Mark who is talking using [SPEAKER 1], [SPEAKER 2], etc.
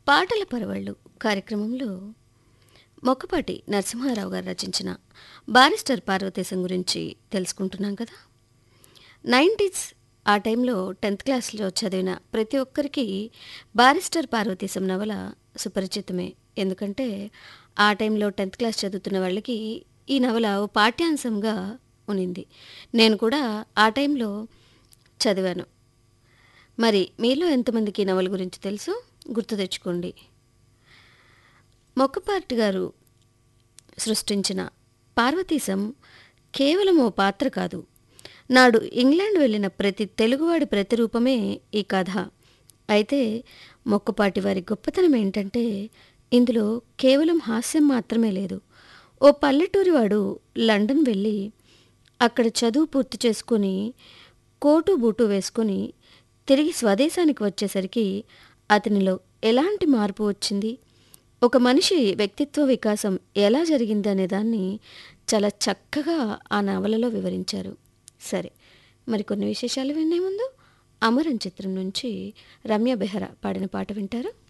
[SPEAKER 1] పాటల పరవళ్ళు కార్యక్రమంలో మొక్కపాటి నరసింహారావు గారు రచించిన బారిస్టర్ పార్వతీశం గురించి తెలుసుకుంటున్నాం కదా నైంటీస్ ఆ టైంలో టెన్త్ క్లాస్లో చదివిన ప్రతి ఒక్కరికి బారిస్టర్ పార్వతీశం నవల సుపరిచితమే ఎందుకంటే ఆ టైంలో టెన్త్ క్లాస్ చదువుతున్న వాళ్ళకి ఈ నవల ఓ పాఠ్యాంశంగా ఉనింది నేను కూడా ఆ టైంలో చదివాను మరి మీలో ఎంతమందికి ఈ నవల గురించి తెలుసు గుర్తు తెచ్చుకోండి మొక్కపాటి గారు సృష్టించిన పార్వతీశం కేవలం ఓ పాత్ర కాదు నాడు ఇంగ్లాండ్ వెళ్ళిన ప్రతి తెలుగువాడి ప్రతిరూపమే ఈ కథ అయితే మొక్కపాటి వారి గొప్పతనం ఏంటంటే ఇందులో కేవలం హాస్యం మాత్రమే లేదు ఓ పల్లెటూరివాడు లండన్ వెళ్ళి అక్కడ చదువు పూర్తి చేసుకొని కోటు బూటు వేసుకొని తిరిగి స్వదేశానికి వచ్చేసరికి అతనిలో ఎలాంటి మార్పు వచ్చింది ఒక మనిషి వ్యక్తిత్వ వికాసం ఎలా జరిగింది అనే దాన్ని చాలా చక్కగా ఆ నవలలో వివరించారు సరే మరికొన్ని విశేషాలు వినే ముందు అమరం చిత్రం నుంచి రమ్య బెహ్రా పాడిన పాట వింటారు